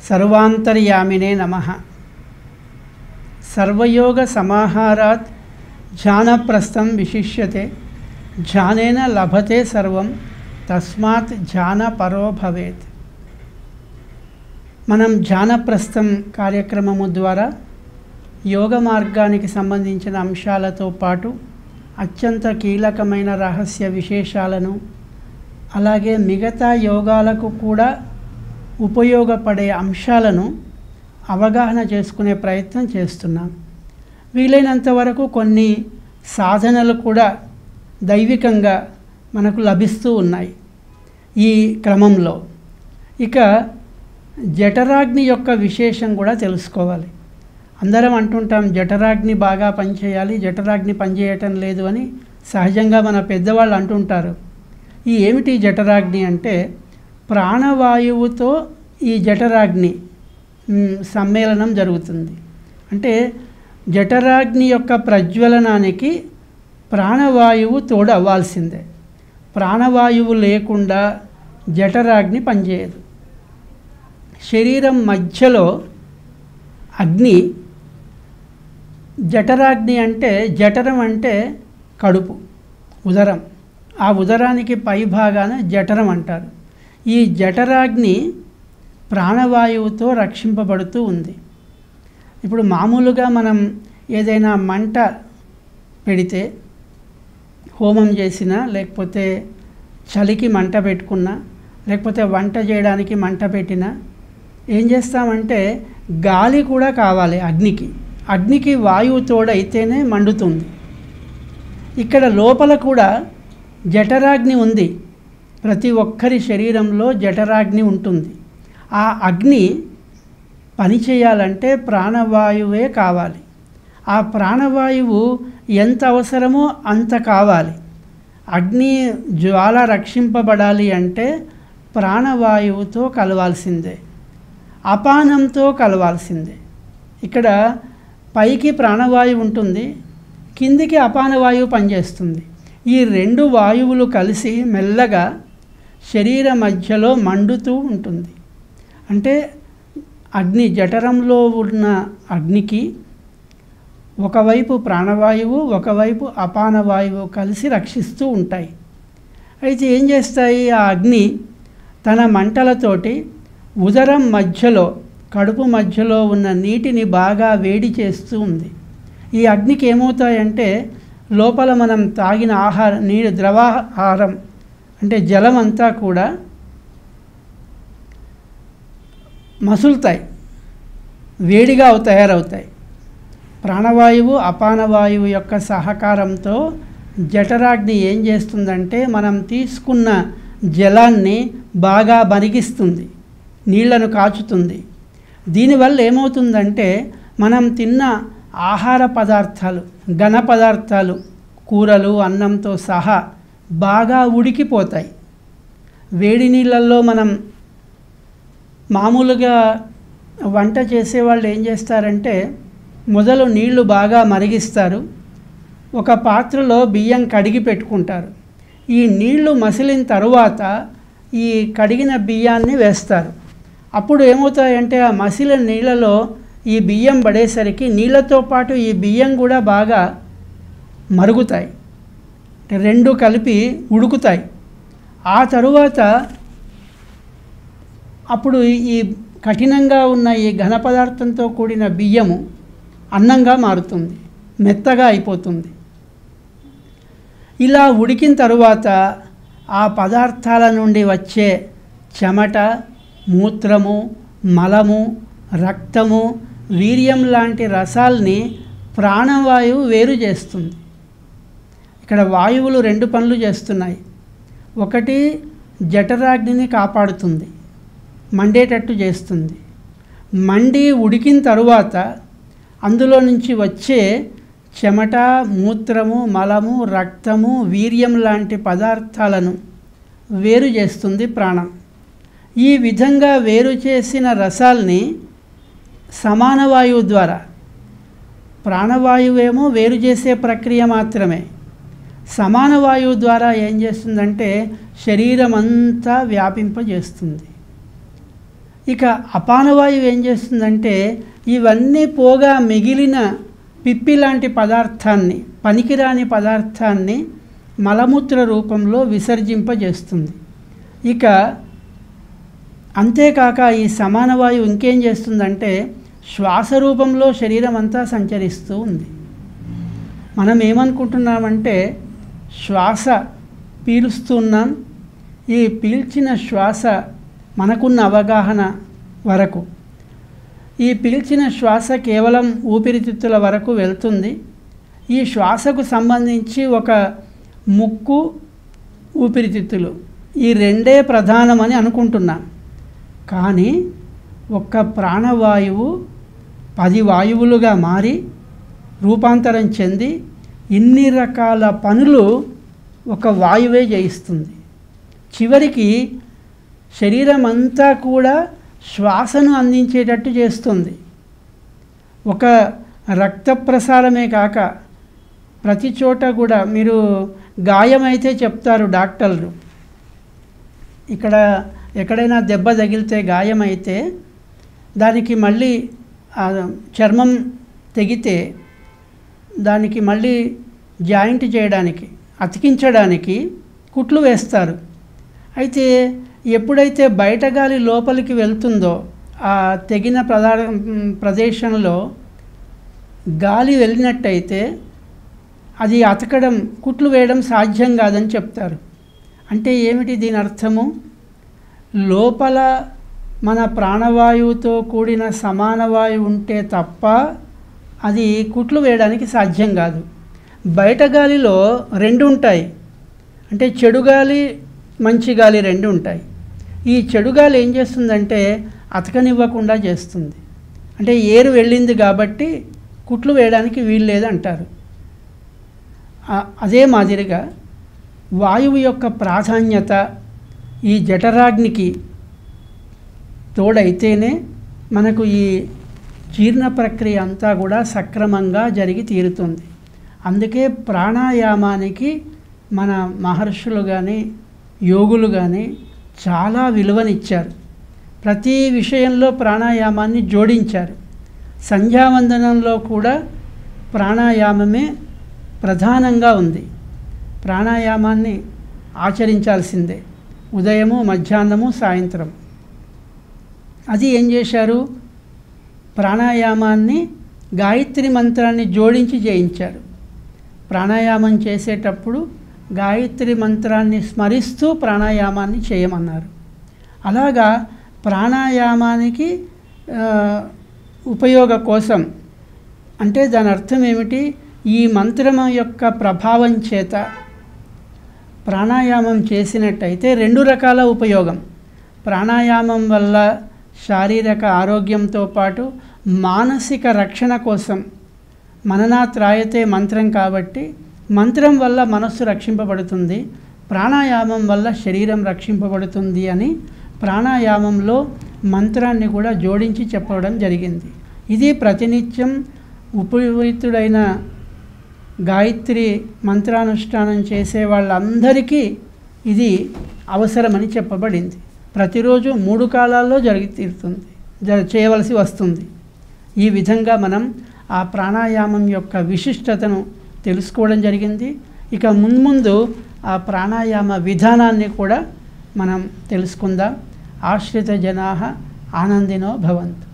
సర్వాంతర్యామినే నమ సర్వయోగ సమాహారాత్ ధ్యానప్రస్థం విశిష్యతే ధ్యానేన లభతే సర్వం తస్మాత్ ధ్యాన పరో భవేత్ మనం ధ్యానప్రస్థం కార్యక్రమము ద్వారా యోగ మార్గానికి సంబంధించిన అంశాలతో పాటు అత్యంత కీలకమైన రహస్య విశేషాలను అలాగే మిగతా యోగాలకు కూడా ఉపయోగపడే అంశాలను అవగాహన చేసుకునే ప్రయత్నం చేస్తున్నాం వీలైనంత వరకు కొన్ని సాధనలు కూడా దైవికంగా మనకు లభిస్తూ ఉన్నాయి ఈ క్రమంలో ఇక జఠరాగ్ని యొక్క విశేషం కూడా తెలుసుకోవాలి అందరం అంటుంటాం జఠరాగ్ని బాగా పనిచేయాలి జఠరాగ్ని పనిచేయటం లేదు అని సహజంగా మన పెద్దవాళ్ళు అంటుంటారు ఈ ఏమిటి జఠరాగ్ని అంటే ప్రాణవాయువుతో ఈ జఠరాగ్ని మ్, సమ్మేళనం జరుగుతుంది అంటే జఠరాగ్ని యొక్క ప్రజ్వలనానికి ప్రాణవాయువు తోడు అవ్వాల్సిందే ప్రాణవాయువు లేకుండా జఠరాగ్ని పనిచేయదు శరీరం మధ్యలో అగ్ని జఠరాగ్ని అంటే జఠరం అంటే కడుపు ఉదరం ఆ ఉదరానికి పై భాగాన జఠరం అంటారు ఈ జఠరాగ్ని ప్రాణవాయువుతో రక్షింపబడుతూ ఉంది ఇప్పుడు మామూలుగా మనం ఏదైనా మంట పెడితే హోమం చేసినా లేకపోతే చలికి మంట పెట్టుకున్నా లేకపోతే వంట చేయడానికి మంట పెట్టినా ఏం చేస్తామంటే గాలి కూడా కావాలి అగ్నికి అగ్నికి వాయువు తోడైతేనే మండుతుంది ఇక్కడ లోపల కూడా జఠరాగ్ని ఉంది ప్రతి ఒక్కరి శరీరంలో జఠరాగ్ని ఉంటుంది ఆ అగ్ని పనిచేయాలంటే ప్రాణవాయువే కావాలి ఆ ప్రాణవాయువు ఎంత అవసరమో అంత కావాలి అగ్ని జ్వాల రక్షింపబడాలి అంటే ప్రాణవాయువుతో కలవాల్సిందే అపానంతో కలవాల్సిందే ఇక్కడ పైకి ప్రాణవాయువు ఉంటుంది కిందికి అపానవాయువు పనిచేస్తుంది ఈ రెండు వాయువులు కలిసి మెల్లగా శరీర మధ్యలో మండుతూ ఉంటుంది అంటే అగ్ని జఠరంలో ఉన్న అగ్నికి ఒకవైపు ప్రాణవాయువు ఒకవైపు అపానవాయువు కలిసి రక్షిస్తూ ఉంటాయి అయితే ఏం చేస్తాయి ఆ అగ్ని తన మంటలతోటి ఉదరం మధ్యలో కడుపు మధ్యలో ఉన్న నీటిని బాగా వేడి చేస్తూ ఉంది ఈ అగ్నికి ఏమవుతాయంటే లోపల మనం తాగిన ఆహారం నీరు ద్రవాహారం అంటే జలం అంతా కూడా మసులుతాయి వేడిగా అవు- తయారవుతాయి ప్రాణవాయువు అపానవాయువు యొక్క సహకారంతో జఠరాగ్ని ఏం చేస్తుందంటే మనం తీసుకున్న జలాన్ని బాగా మరిగిస్తుంది నీళ్లను కాచుతుంది దీనివల్ల ఏమవుతుందంటే మనం తిన్న ఆహార పదార్థాలు ఘన పదార్థాలు కూరలు అన్నంతో సహా బాగా ఉడికిపోతాయి వేడి నీళ్ళల్లో మనం మామూలుగా వంట చేసేవాళ్ళు ఏం చేస్తారంటే మొదలు నీళ్లు బాగా మరిగిస్తారు ఒక పాత్రలో బియ్యం కడిగి పెట్టుకుంటారు ఈ నీళ్లు మసిలిన తరువాత ఈ కడిగిన బియ్యాన్ని వేస్తారు అప్పుడు ఏమవుతాయంటే ఆ మసిలిన నీళ్ళలో ఈ బియ్యం పడేసరికి నీళ్ళతో పాటు ఈ బియ్యం కూడా బాగా మరుగుతాయి అంటే రెండు కలిపి ఉడుకుతాయి ఆ తరువాత అప్పుడు ఈ కఠినంగా ఉన్న ఈ ఘన పదార్థంతో కూడిన బియ్యము అన్నంగా మారుతుంది మెత్తగా అయిపోతుంది ఇలా ఉడికిన తరువాత ఆ పదార్థాల నుండి వచ్చే చెమట మూత్రము మలము రక్తము వీర్యం లాంటి రసాల్ని ప్రాణవాయువు వేరు చేస్తుంది ఇక్కడ వాయువులు రెండు పనులు చేస్తున్నాయి ఒకటి జఠరాగ్నిని కాపాడుతుంది మండేటట్టు చేస్తుంది మండి ఉడికిన తరువాత అందులో నుంచి వచ్చే చెమట మూత్రము మలము రక్తము వీర్యం లాంటి పదార్థాలను వేరు చేస్తుంది ప్రాణం ఈ విధంగా వేరు చేసిన రసాల్ని సమాన వాయువు ద్వారా ప్రాణవాయువేమో వేరు చేసే ప్రక్రియ మాత్రమే సమాన వాయువు ద్వారా ఏం చేస్తుందంటే శరీరం అంతా వ్యాపింపజేస్తుంది ఇక అపానవాయువు ఏం చేస్తుందంటే ఇవన్నీ పోగా మిగిలిన పిప్పి లాంటి పదార్థాన్ని పనికిరాని పదార్థాన్ని మలమూత్ర రూపంలో విసర్జింపజేస్తుంది ఇక అంతేకాక ఈ సమాన వాయువు ఇంకేం చేస్తుందంటే శ్వాస రూపంలో శరీరం అంతా సంచరిస్తూ ఉంది మనం ఏమనుకుంటున్నామంటే శ్వాస పీలుస్తున్నాం ఈ పీల్చిన శ్వాస మనకున్న అవగాహన వరకు ఈ పీల్చిన శ్వాస కేవలం ఊపిరితిత్తుల వరకు వెళ్తుంది ఈ శ్వాసకు సంబంధించి ఒక ముక్కు ఊపిరితిత్తులు ఈ రెండే ప్రధానమని అనుకుంటున్నాం కానీ ఒక్క ప్రాణవాయువు పది వాయువులుగా మారి రూపాంతరం చెంది ఇన్ని రకాల పనులు ఒక వాయువే చేయిస్తుంది చివరికి శరీరం అంతా కూడా శ్వాసను అందించేటట్టు చేస్తుంది ఒక రక్త ప్రసారమే కాక ప్రతి చోట కూడా మీరు గాయమైతే చెప్తారు డాక్టర్లు ఇక్కడ ఎక్కడైనా దెబ్బ తగిలితే గాయమైతే దానికి మళ్ళీ ఆ చర్మం తెగితే దానికి మళ్ళీ జాయింట్ చేయడానికి అతికించడానికి కుట్లు వేస్తారు అయితే ఎప్పుడైతే బయట గాలి లోపలికి వెళ్తుందో ఆ తెగిన ప్రదా ప్రదేశంలో గాలి వెళ్ళినట్టయితే అది అతకడం కుట్లు వేయడం సాధ్యం కాదని చెప్తారు అంటే ఏమిటి దీని అర్థము లోపల మన ప్రాణవాయువుతో కూడిన సమాన వాయువు ఉంటే తప్ప అది కుట్లు వేయడానికి సాధ్యం కాదు బయట గాలిలో రెండు ఉంటాయి అంటే చెడు గాలి మంచి గాలి రెండు ఉంటాయి ఈ చెడు గాలి ఏం చేస్తుందంటే అతకనివ్వకుండా చేస్తుంది అంటే ఏరు వెళ్ళింది కాబట్టి కుట్లు వేయడానికి వీలు లేదంటారు ఆ- అదే మాదిరిగా వాయువు యొక్క ప్రాధాన్యత ఈ జఠరాగ్నికి తోడైతేనే మనకు ఈ జీర్ణ ప్రక్రియ అంతా కూడా సక్రమంగా జరిగి తీరుతుంది అందుకే ప్రాణాయామానికి మన మహర్షులు కానీ యోగులు కానీ చాలా విలువనిచ్చారు ప్రతి విషయంలో ప్రాణాయామాన్ని జోడించారు సంధ్యావందనంలో కూడా ప్రాణాయామమే ప్రధానంగా ఉంది ప్రాణాయామాన్ని ఆచరించాల్సిందే ఉదయము మధ్యాహ్నము సాయంత్రం అది ఏం చేశారు ప్రాణాయామాన్ని గాయత్రి మంత్రాన్ని జోడించి చేయించారు ప్రాణాయామం చేసేటప్పుడు గాయత్రి మంత్రాన్ని స్మరిస్తూ ప్రాణాయామాన్ని చేయమన్నారు అలాగా ప్రాణాయామానికి ఆ, ఉపయోగ కోసం అంటే దాని అర్థం ఏమిటి ఈ మంత్రం యొక్క ప్రభావం చేత ప్రాణాయామం చేసినట్టయితే రెండు రకాల ఉపయోగం ప్రాణాయామం వల్ల శారీరక ఆరోగ్యంతో పాటు మానసిక రక్షణ కోసం మననాత్రాయతే మంత్రం కాబట్టి మంత్రం వల్ల మనస్సు రక్షింపబడుతుంది ప్రాణాయామం వల్ల శరీరం రక్షింపబడుతుంది అని ప్రాణాయామంలో మంత్రాన్ని కూడా జోడించి చెప్పడం జరిగింది ఇది ప్రతినిత్యం ఉపయుక్తుడైన గాయత్రి మంత్రానుష్ఠానం చేసే వాళ్ళందరికీ ఇది అవసరమని చెప్పబడింది ప్రతిరోజు మూడు కాలాల్లో జరిగి తీరుతుంది జ- చేయవలసి వస్తుంది ఈ విధంగా మనం ఆ ప్రాణాయామం యొక్క విశిష్టతను తెలుసుకోవడం జరిగింది ఇక మున్ముందు ఆ ప్రాణాయామ విధానాన్ని కూడా మనం తెలుసుకుందాం ఆశ్రిత జనా ఆనందినో భవంతు